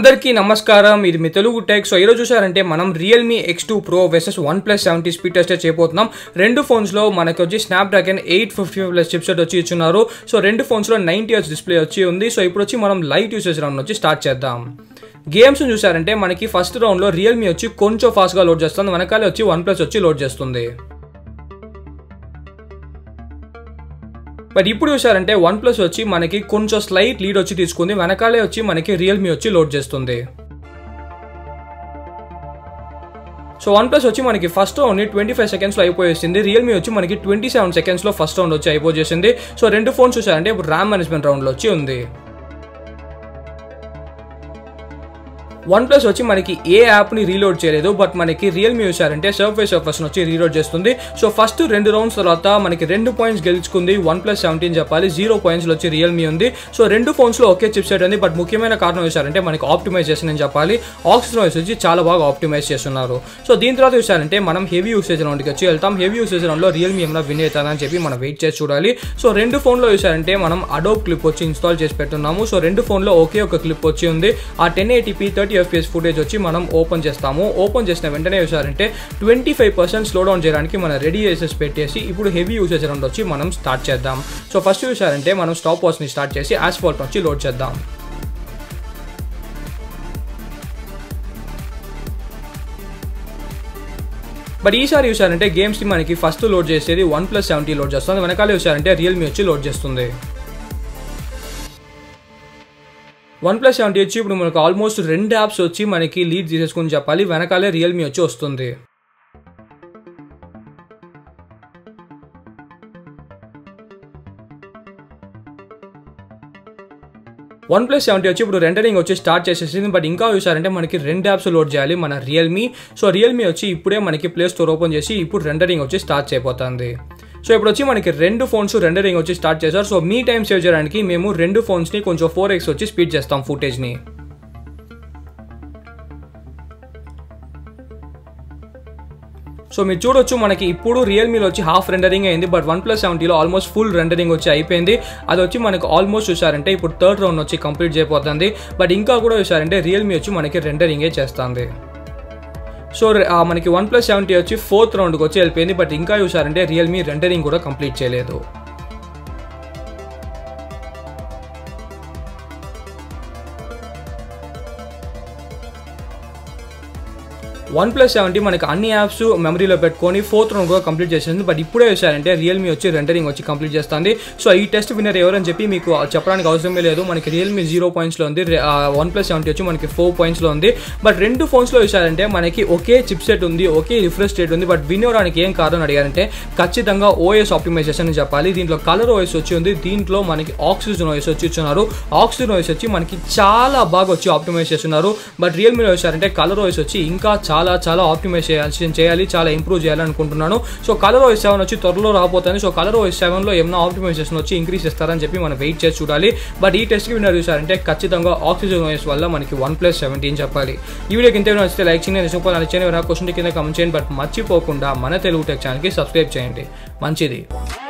అందరికీ నమస్కారం ఇది మీ తెలుగు టెక్ సో ఈరోజు చూసారంటే మనం Realme X two pro versus one plus seventy speed test చేయబోతున్నాం రెండు ఫోన్స్లో మనకి వచ్చి Snapdragon eight fifty plus chipset వచ్చి ఇచ్చున్నారు సో రెండు ఫోన్స్లో నైంటీ హెచ్ డిస్ప్లే వచ్చి ఉంది సో ఇప్పుడు వచ్చి మనం లైట్ యూసేజ్ రౌండ్ వచ్చి స్టార్ట్ చేద్దాం గేమ్స్ చూసారంటే మనకి ఫస్ట్ రౌండ్లో రియల్మీ వచ్చి కొంచెం ఫాస్ట్గా లోడ్ చేస్తుంది వెనకాలే వచ్చి వన్ ప్లస్ వచ్చి లోడ్ చేస్తుంది బట్ ఇప్పుడు చూసారంటే వన్ ప్లస్ వచ్చి మనకి కొంచెం స్లైట్ లీడ్ వచ్చి తీసుకుంది వెనకాలే వచ్చి మనకి రియల్మీ వచ్చి లోడ్ చేస్తుంది సో వన్ ప్లస్ వచ్చి మనకి ఫస్ట్ రౌండ్ ట్వంటీ ఫైవ్ సెకండ్స్లో అయిపోయేసింది రియల్మీ వచ్చి మనకి ట్వంటీ సెవెన్ సెకండ్స్లో ఫస్ట్ రౌండ్ వచ్చి అయిపోయేసింది సో రెండు ఫోన్స్ చూసారంటే ఇప్పుడు ర్యామ్ మేనేజ్మెంట్ రౌండ్లో వచ్చి ఉంది వన్ ప్లస్ వచ్చి మనకి ఏ యాప్ని రీలోడ్ చేయలేదు బట్ మనకి రియల్మీ చూసారంటే సర్ఫేస్ సర్ఫర్స్ వచ్చి రీలోడ్ చేస్తుంది సో ఫస్ట్ రెండు రౌండ్స్ తర్వాత మనకి రెండు పాయింట్స్ గెలుచుకుంది వన్ ప్లస్ సెవెంటీన్ చెప్పాలి జీరో పాయింట్స్లో వచ్చి రియల్మీ ఉంది సో రెండు ఫోన్స్లో ఒకే చిప్ సెట్ ఉంది బట్ ముఖ్యమైన కారణం చూసారంటే మనకి ఆప్టిమైజేషన్ అని చెప్పాలి ఆక్సిజన్ వాయిస్ వచ్చి చాలా బాగా ఆప్టిమైజ్ చేస్తున్నారు సో దీని తర్వాత చూసారంటే మనం హెవీ యూసేజ్ రౌండ్కి వచ్చి వెళ్తాం హెవీ యూసేజ్ రౌండ్లో రియల్మీ ఏమైనా విన్ అవుతుందని చెప్పి మనం వెయిట్ చేసి చూడాలి సో రెండు ఫోన్లో చూసారంటే మనం అడోబ్ క్లిప్ వచ్చి ఇన్స్టాల్ చేసి పెట్టున్నాము సో రెండు ఫోన్లో ఒకే ఒక క్లిప్ వచ్చి ఉంది ఆ ten eighty p thirty FPS footage వచ్చి మనం ఓపెన్ చేస్తాము ఓపెన్ చేసిన వెంటనే చూసారంటే twenty five percent slow down చేయడానికి మనం రెడీ చేసేసి పెట్టేసి ఇప్పుడు హెవీ యూసేజ్ రౌండ్ వచ్చి మనం స్టార్ట్ చేద్దాం సో ఫస్ట్ చూసారంటే మనం స్టాప్ వాచ్ని స్టార్ట్ చేసి ఆస్ఫాల్ట్ వచ్చి లోడ్ చేద్దాం బట్ ఈసారి చూసారంటే గేమ్స్ని మనకి ఫస్ట్ లోడ్ చేసేది వన్ ప్లస్ సెవెంటీ లోడ్ చేస్తుంది వెనకాల చూసారంటే రియల్మీ వచ్చి లోడ్ చేస్తుంది వన్ ప్లస్ సెవెంటీ వచ్చి ఇప్పుడు మనకు ఆల్మోస్ట్ రెండు యాప్స్ వచ్చి మనకి లీడ్ తీసేసుకుని చెప్పాలి వెనకాలే రియల్మీ వచ్చి వస్తుంది వన్ ప్లస్ సెవెంటీ వచ్చి ఇప్పుడు రెండరింగ్ వచ్చి స్టార్ట్ చేసేసింది బట్ ఇంకా చూసారంటే మనకి రెండు యాప్స్ లోడ్ చేయాలి మన రియల్మీ సో రియల్మీ వచ్చి ఇప్పుడే మనకి ప్లే స్టోర్ ఓపెన్ చేసి ఇప్పుడు రెండరింగ్ వచ్చి స్టార్ట్ చేయబోతుంది సో ఇప్పుడు వచ్చి మనకి రెండు ఫోన్స్ రెండరింగ్ వచ్చి స్టార్ట్ చేశారు సో మీ టైం సేవ్ చేయడానికి మేము రెండు ఫోన్స్ని కొంచెం ఫోర్ ఎక్స్ వచ్చి స్పీడ్ చేస్తాం ఫుటేజ్ని సో మీరు చూడొచ్చు మనకి ఇప్పుడు రియల్మీలో వచ్చి హాఫ్ రెండరింగ్ అయింది బట్ వన్ ప్లస్ సెవెంటీలో ఆల్మోస్ట్ ఫుల్ రెండరింగ్ వచ్చి అయిపోయింది అది వచ్చి మనకి ఆల్మోస్ట్ చూసారంటే ఇప్పుడు థర్డ్ రౌండ్ వచ్చి కంప్లీట్ చేయబోతుంది బట్ ఇంకా కూడా చూసారంటే రియల్మీ వచ్చి మనకి రెండరింగే చేస్తుంది సో మనకి వన్ ప్లస్ సెవెంటీ వచ్చి ఫోర్త్ రౌండ్కి వచ్చి వెళ్ళిపోయింది బట్ ఇంకా చూసారంటే రియల్మీ రెండరింగ్ కూడా కంప్లీట్ చేయలేదు వన్ ప్లస్ సెవెంటీ మనకి అన్ని యాప్స్ మెమరీలో పెట్టుకొని ఫోర్త్ రౌండ్ కూడా కంప్లీట్ చేసింది బట్ ఇప్పుడే చూసారంటే రియల్మీ వచ్చి రెండరింగ్ వచ్చి కంప్లీట్ చేస్తుంది సో ఈ టెస్ట్ విన్నర్ ఎవరని చెప్పి మీకు చెప్పడానికి అవసరమే లేదు మనకి రియల్మీ జీరో పాయింట్స్లో ఉంది వన్ ప్లస్ సెవెంటీ వచ్చి మనకి ఫోర్ పాయింట్స్లో ఉంది బట్ రెండు ఫోన్స్లో చూసారంటే మనకి ఒకే చిప్ సెట్ ఉంది ఒకే రిఫ్రెష్ రేట్ ఉంది బట్ విన్ అవ్వడానికి ఏం కారణం అడిగారంటే ఖచ్చితంగా ఓఎస్ ఆప్టిమైజేషన్ అని చెప్పాలి దీంట్లో కలర్ ఓఎస్ వచ్చి ఉంది దీంట్లో మనకి ఆక్సిజన్ ఓఎస్ వచ్చి ఇచ్చున్నారు ఆక్సిజన్ ఓఎస్ వచ్చి మనకి చాలా బాగా వచ్చి ఆప్టిమైజ్ చేస్తున్నారు బట్ రియల్మీలో చూసారంటే కలర్ ఓఎస్ వచ్చి ఇంకా చాలా చాలా ఆప్టిమైజ్ చేయాల్సి చేయాలి చాలా ఇంప్రూవ్ చేయాలి అనుకుంటున్నాను సో కలర్ ఓఎస్ సెవెన్ వచ్చి త్వరలో రాబోతుంది సో కలర్ ఓఎస్ సెవెన్లో ఏమైనా ఆప్టిమైజేషన్ వచ్చి ఇంక్రీజ్ చేస్తారని చెప్పి మనం వెయిట్ చేసి చూడాలి బట్ ఈ టెస్ట్కి విన్నర్ చూసారంటే ఖచ్చితంగా ఆక్సిజన్ ఓఎస్ వల్ల మనకి వన్ ప్లస్ సెవెంటీన్ చెప్పాలి ఈ వీడియోకి ఇంత నచ్చితే లైక్ చేయండి సూపర్ నచ్చేయండి క్వశ్చన్ కింద కమెంట్ చేయండి బట్ మర్చిపోకుండా మన తెలుగు టెక్ ఛానల్కి సబ్స్క్రైబ్ చేయండి మంచిది